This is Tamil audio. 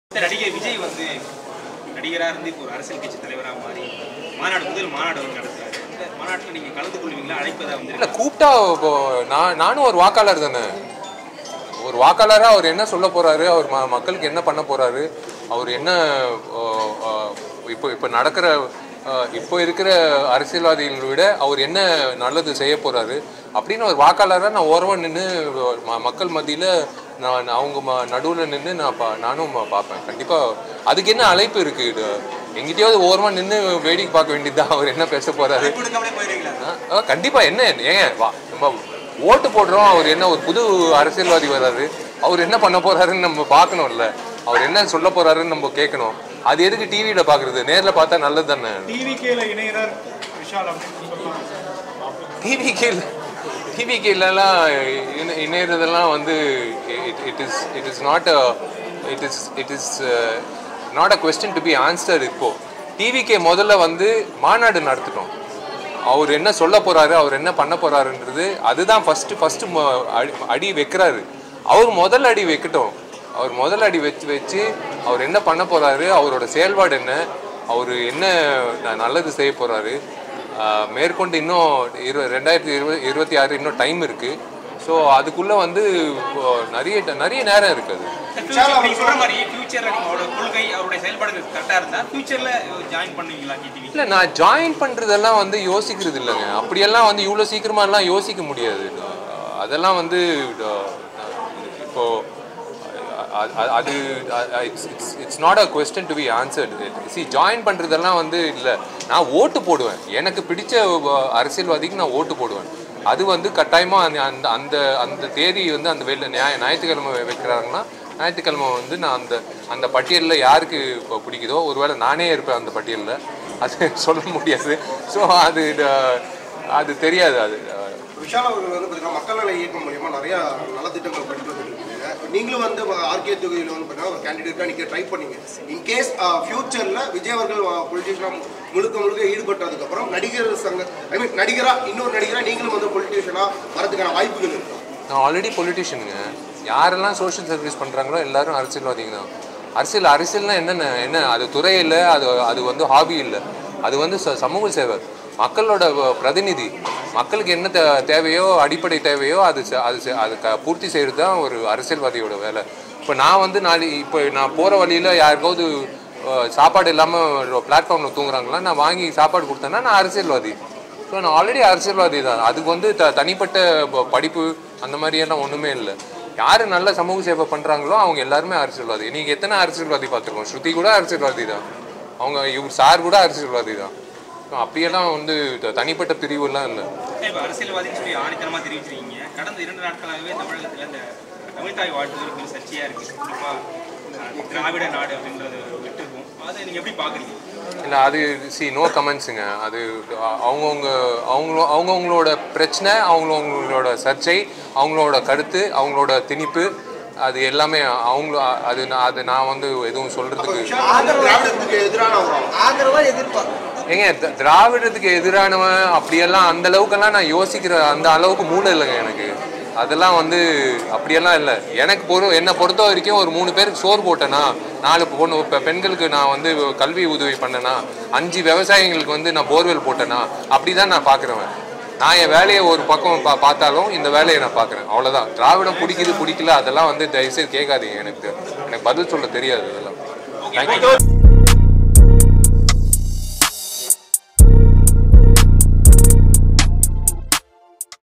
இந்த நடிகர் விஜய் வந்து நடிகராக இருந்து இப்போ ஒரு அரசியல் கட்சி தலைவராக மாறி மாநாடு முதல் மாநாடு அவர் நடத்துறாரு இந்த மாநாட்டில் நீங்கள் கலந்து கொள்வீங்களா அழைப்பதா வந்து இல்லை கூப்பிட்டா இப்போ நான் நானும் ஒரு வாக்காளர் தானே ஒரு வாக்காளராக அவர் என்ன சொல்ல போறாரு அவர் ம மக்களுக்கு என்ன பண்ண போறாரு அவர் என்ன ஆ, ஆ, இப்போ இப்போ நடக்கிற ஆ, இப்போ இருக்கிற அரசியல்வாதிகளை விட அவர் என்ன நல்லது செய்ய போறாரு அப்படின்னு ஒரு வாக்காளராக நான் ஓரமாக நின்று மக்கள் மத்தியில் நான் அவங்க ம நடுவில் நின்று நான் பா நானும் பா- பார்ப்பேன் கண்டிப்பாக அதுக்கு என்ன அழைப்பு இருக்குது இது எங்கிட்டயாவது ஓரமாக நின்று வேடிக்கை பார்க்க வேண்டியதுதான் அவர் என்ன பேச போறாரு கொடுக்காமலே போயிருவீங்களா ஆ, ஆ, கண்டிப்பா என்ன ஏங்க வா நம்ம ஓட்டு போடுறோம் அவர் என்ன ஒரு புது அரசியல்வாதி வர்றாரு அவர் என்ன பண்ண போறாருன்னு நம்ம பார்க்கணும்ல அவர் என்ன சொல்ல போறாருன்னு நம்ம கேட்கணும் அது எதுக்கு டிவியில பாக்குறது நேர்ல பார்த்தா நல்லது தானே டிவிகேல இணையர் விஷால் அப்படின்னு சொல்லலாம் டிவிகேல டிவிகேலாம் இணையறதெல்லாம் வந்து it is it is not it is it is not a question to be answer இப்போ டிவிகே முதல்ல வந்து மாநாடு நடத்திட்டோம் அவர் என்ன சொல்ல போறாரு அவர் என்ன பண்ண போறாருன்றது அதுதான் ஃபர்ஸ்ட் ஃபர்ஸ்ட் அடி வைக்கிறாரு அவர் முதல் அடி வைக்கட்டும் அவர் முதல் அடி வச்சு வச்சு அவர் என்ன பண்ண போறாரு அவரோட செயல்பாடு என்ன அவர் என்ன ந- நல்லது செய்ய போறாரு ஆஹ் மேற்கொண்டு இன்னும் இரு ரெண்டாயிரத்தி இருபது இருபத்தி ஆறு இன்னும் டைம் இருக்கு ஸோ அதுக்குள்ள வந்து இப்போ நிறைய நிறைய நேரம் இருக்குது நீங்க சொல்ற மாதிரி ஃபியூச்சர்ல நீங்க அவரோட கொள்கை அவருடைய செயல்பாடுகள் கரெக்டாக இருந்தா ஃபியூச்சர்ல ஜாயின் பண்ணுவீங்களா டிவி இல்லை நான் ஜாயின் பண்ணுறதெல்லாம் வந்து யோசிக்கிறது இல்லைங்க அப்படியெல்லாம் வந்து இவ்வளோ சீக்கிரமாலாம் யோசிக்க முடியாது அதெல்லாம் வந்து அஹ், இப்போ அ- அ- அது it's it's it's not a question to be answered சி ஜாயின் பண்ணுறதெல்லாம் வந்து இல்லை நான் ஓட்டு போடுவேன் எனக்கு பிடிச்ச அஹ், அரசியல்வாதிக்கு நான் ஓட்டு போடுவேன் அது வந்து கட்டாயமாக அந்த அந்த அந்த அந்த தேதி வந்து அந்த வெளில ஞாய ஞாயிற்றுக்கிழமை வைக்கிறாங்கன்னா ஞாயிற்றுக்கிழமை வந்து நான் அந்த அந்த பட்டியலில் யாருக்கு இப்போ பிடிக்குதோ ஒருவேளை நானே இருப்பேன் அந்த பட்டியலில் அது சொல்ல முடியாது ஸோ அது அஹ், அது தெரியாது அது அஹ், விஷால் அவர்கள் வந்து பார்த்தீங்கன்னா மக்கள் நல இயக்கம் மூலியமா நிறைய நலத்திட்டங்கள் கொண்டு வந்துருக்கீங்க நீங்களும் வந்து ஆர்கே தொகுதியில் வந்து பார்த்தீங்கன்னா ஒரு கேண்டிடேட்டாக நீங்கள் ட்ரை பண்ணீங்க இன்கேஸ் ஃபியூச்சரில் விஜய் அவர்கள் பொலிட்டிஷியனாக முழுக்க முழுக்க ஈடுபட்டதுக்கப்புறம் நடிகர் சங்க ஐ மீன் நடிகராக இன்னொரு நடிகராக நீங்களும் வந்து பொலிட்டிஷியனாக வரதுக்கான வாய்ப்புகள் இருக்கா நான் ஆல்ரெடி பொலிட்டிஷியனுங்க யாரெல்லாம் சோஷியல் சர்வீஸ் பண்ணுறாங்களோ எல்லாரும் அரசியல்வாதிங்க தான் அரசியல் அரசியல்னா என்னென்ன என்ன அது துறை இல்லை அது அது வந்து ஹாபி இல்லை அது வந்து ச- சமூக சேவை மக்களோட வ- பிரதிநிதி மக்களுக்கு என்ன தே தேவையோ அடிப்படை தேவையோ அது செ- அது செ- அது க பூர்த்தி செய்கிறது தான் ஒரு அரசியல்வாதியோட வேலை இப்போ நான் வந்து நாளை இப்போ நான் போகிற வழியில் யாருக்காவது அஹ், சாப்பாடு இல்லாமல் பிளாட்ஃபார்மில் தூங்குறாங்களா நான் வாங்கி சாப்பாடு கொடுத்தேன்னா நான் அரசியல்வாதி ஸோ நான் ஆல்ரெடி அரசியல்வாதி தான் அதுக்கு வந்து த தனிப்பட்ட ப- படிப்பு அந்த மாதிரியெல்லாம் ஒன்றுமே இல்லை யார் நல்ல சமூக சேவை பண்ணுறாங்களோ அவங்க எல்லாருமே அரசியல்வாதி நீங்கள் எத்தனை அரசியல்வாதி பார்த்துருக்கோம் ஸ்ருதி கூட அரசியல்வாதி தான் அவங்க இவர் சார் கூட அரசியல்வாதி தான் ஸோ அப்படியெல்லாம் வந்து த- தனிப்பட்ட பிரிவுலாம் இல்லை இப்போ அரசியல்வாதின்னு சொல்லி ஆணித்தனமாக தெரிவிச்சிருக்கீங்க கடந்த இரண்டு நாட்களாகவே தமிழகத்தில் இந்த தமிழ்தாய் வாழ்த்துதல் கொஞ்சம் சர்ச்சையாக இருக்குது குறிப்பாக திராவிட நாடு அப்படின்றது விட்டுருக்கும் அதை நீங்கள் எப்படி பார்க்குறீங்க இல்லை அது சி நோ கமெண்ட்ஸுங்க அது அ- அவங்கவுங்க அவங்களோ அவங்கவுங்களோட பிரச்சனை அவங்கவுங்களோட சர்ச்சை அவங்களோட கருத்து அவங்களோட திணிப்பு அது எல்லாமே அவங்கள அது நான் அது நான் வந்து எதுவும் சொல்கிறதுக்கு விஷால் வந்து திராவிடத்துக்கு எதிரானவரா ஆதரவா எதிர்ப்பார்ப்பு ஏங்க த- திராவிடத்துக்கு எதிரானவன் அப்படியெல்லாம் அந்த அளவுக்கெல்லாம் நான் யோசிக்கிற அந்த அளவுக்கு மூளை இல்லைங்க எனக்கு அதெல்லாம் வந்து அப்படியெல்லாம் இல்லை எனக்கு பொறு என்னை பொறுத்த வரைக்கும் ஒரு மூணு பேருக்கு சோறு போட்டேனா நாலு பொண்ணு இப்போ பெண்களுக்கு நான் வந்து கல்வி உதவி பண்ணேனா அஞ்சு விவசாயிங்களுக்கு வந்து நான் போர்வெல் போட்டேனா அப்படி தான் நான் பார்க்குறவன் நான் என் வேலையை ஒரு பக்கம் பா பார்த்தாலும் இந்த வேலையை நான் பார்க்குறேன் அவ்வளோதான் திராவிடம் பிடிக்குது பிடிக்கல அதெல்லாம் வந்து தயவுசெய்து கேட்காதீங்க எனக்கு எனக்கு பதில் சொல்ல தெரியாது அதெல்லாம் தேங்க்யூ